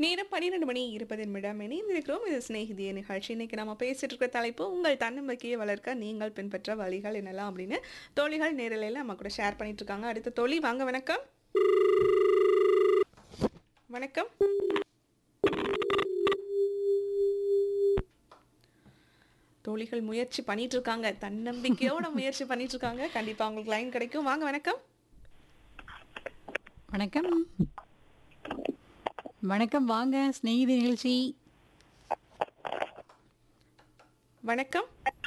நேரம் பன்னிரெண்டு மணி இருபது நிமிடம் இணைந்திருக்கிறோம் இது சிநேகிதிய நிகழ்ச்சி இன்னைக்கு நம்ம பேசிட்டு இருக்கிற தலைப்பு உங்கள் தன்னம்பிக்கையை வளர்க்க நீங்கள் பின்பற்ற வழிகள் என்னெல்லாம் அப்படின்னு தோழிகள் நேரலையில் நம்ம கூட ஷேர் பண்ணிட்டு இருக்காங்க அடுத்த தோழி வாங்க வணக்கம் வணக்கம் தோழிகள் முயற்சி பண்ணிட்டு இருக்காங்க தன்னம்பிக்கையோட முயற்சி பண்ணிட்டு இருக்காங்க கண்டிப்பா உங்களுக்கு லைன் கிடைக்கும் வாங்க வணக்கம் வணக்கம் வணக்கம் வாங்க ஸ்நேகிதி நிகழ்ச்சி வணக்கம்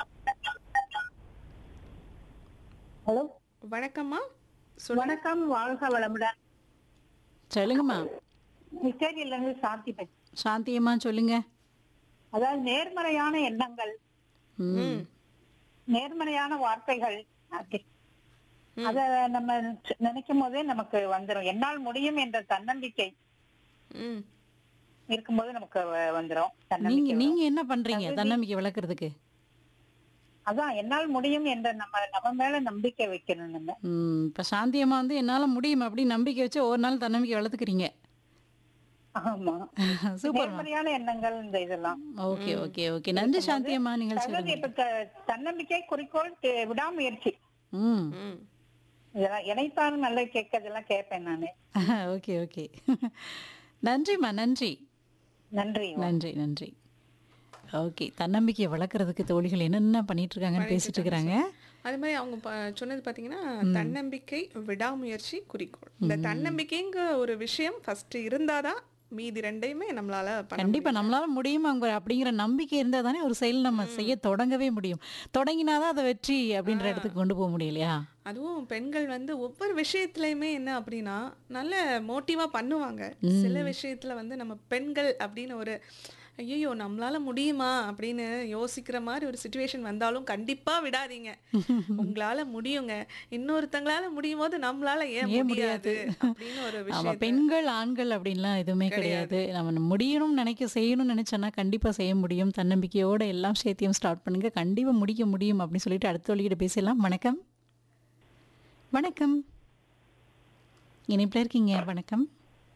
ஹலோ வணக்கம்மா சொல்லுங்க வணக்கம் வாழ்க வளமுடன் சொல்லுங்கம்மா மிஸ்டேரியல்ல இருந்து சாந்தி பேசுறேன். சாந்தியம்மா சொல்லுங்க அதாவது நேர்மறையான எண்ணங்கள் ம் நேர்மறையான வார்த்தைகள் அது- அத நம்ம நினைச்ச- நினைக்கும் போதே நமக்கு வந்துரும் என்னால் முடியும் என்ற தன்னம்பிக்கை ம் இருக்கும்போது நமக்கு வ- வந்துரும் நீங்க தன்னம்பிக்கை வரும். நீங்க என்ன பண்றீங்க தன்னம்பிக்கை வளர்க்கறதுக்கு அதான் என்னால் முடியும் என்ற நம்ம நம்ம மேல நம்பிக்கை வைக்கணும் நம்ம ம் இப்ப சாந்தியம்மா வந்து என்னால முடியும் அப்படின்னு நம்பிக்கை வச்சு ஒரு நாள் தன்னம்பிக்கை வளர்த்துக்கிறீங்க ஆமா சூப்பர்மா நேர்மறையான எண்ணங்கள் இந்த இதெல்லாம் ஓகே ஓகே ஓகே நன்றி சாந்தியம்மா நிகழ்ச்சி அதாவது இப்ப த- தன்னம்பிக்கை குறிக்கோள் தே- விடாமுயற்சி ம் ம் இதெல்லாம் இணைத்தாலும் நல்லா கேட்கறதெல்லாம் கேட்பேன் நானு ஓகே ஓகே நன்றிம்மா நன்றி நன்றி நன்றி நன்றி ஓகே தன்னம்பிக்கையை வளர்க்கறதுக்கு தோழிகள் என்னென்ன பண்ணிட்டு இருக்காங்கன்னு பேசிட்டு இருக்கிறாங்க அது மாதிரி அவங்க ப- சொன்னது பார்த்தீங்கன்னா தன்னம்பிக்கை விடாமுயற்சி குறிக்கோள் இந்த தன்னம்பிக்கைங்கிற ஒரு விஷயம் ஃபர்ஸ்ட் இருந்தாதான் மீதி ரெண்டையுமே நம்மளால பண்ண கண்டிப்பா நம்மளால முடியும் அவங்க அப்படிங்கிற நம்பிக்கை இருந்தா தானே ஒரு செயல் நம்ம செய்ய தொடங்கவே முடியும் தொடங்கினாதான் அதை வெற்றி அப்படின்ற இடத்துக்கு கொண்டு போக முடியும் இல்லையா அதுவும் பெண்கள் வந்து ஒவ்வொரு விஷயத்துலயுமே என்ன அப்படின்னா நல்ல மோட்டிவா பண்ணுவாங்க சில விஷயத்துல வந்து நம்ம பெண்கள் அப்படின்னு ஒரு ஐயோ நம்மளால முடியுமா அப்படின்னு யோசிக்கிற மாதிரி ஒரு சுச்சுவேஷன் வந்தாலும் கண்டிப்பா விடாதீங்க உங்களால முடியுங்க இன்னொருத்தங்களால முடியும் போது நம்மளால ஏன் ஏன் முடியாது அப்படின்னு ஒரு ஆமா விஷயம் பெண்கள் ஆண்கள் அப்படின்லாம் எதுவுமே கிடையாது நம்ம முடியணும்னு நினைக்க செய்யணும்னு நினைச்சோன்னா கண்டிப்பா செய்ய முடியும் தன்னம்பிக்கையோட எல்லாம் சேர்த்தியும் ஸ்டார்ட் பண்ணுங்க கண்டிப்பா முடிக்க முடியும் அப்படின்னு சொல்லிட்டு அடுத்த வழிகிட்ட பேசலாம் வணக்கம் வணக்கம் இணைப்பில் இருக்கீங்க வணக்கம்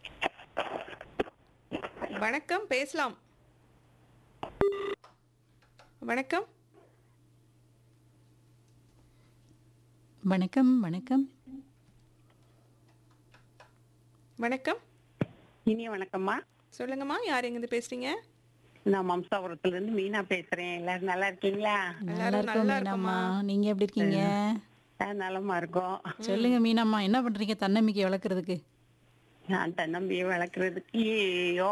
வணக்கம் பேசலாம் வணக்கம் வணக்கம் வணக்கம் வணக்கம் இனிய வணக்கம்மா சொல்லுங்கம்மா யார் எங்கிருந்து பேசுறீங்க நான் மம்சாபுரத்துல இருந்து மீனா பேசுறேன் எல்லாரும் நல்லா இருக்கீங்களா நல்லா எல்லாரும் இருக்கோம் நல்லா மீனாம்மா நீங்க எப்படி இருக்கீங்க ஆ, நலமா இருக்கோம் சொல்லுங்க மீனாம்மா என்ன பண்றீங்க தன்னம்பிக்கை வளர்க்கறதுக்கு நான் தன்னம்பியை வளர்க்கறதுக்கு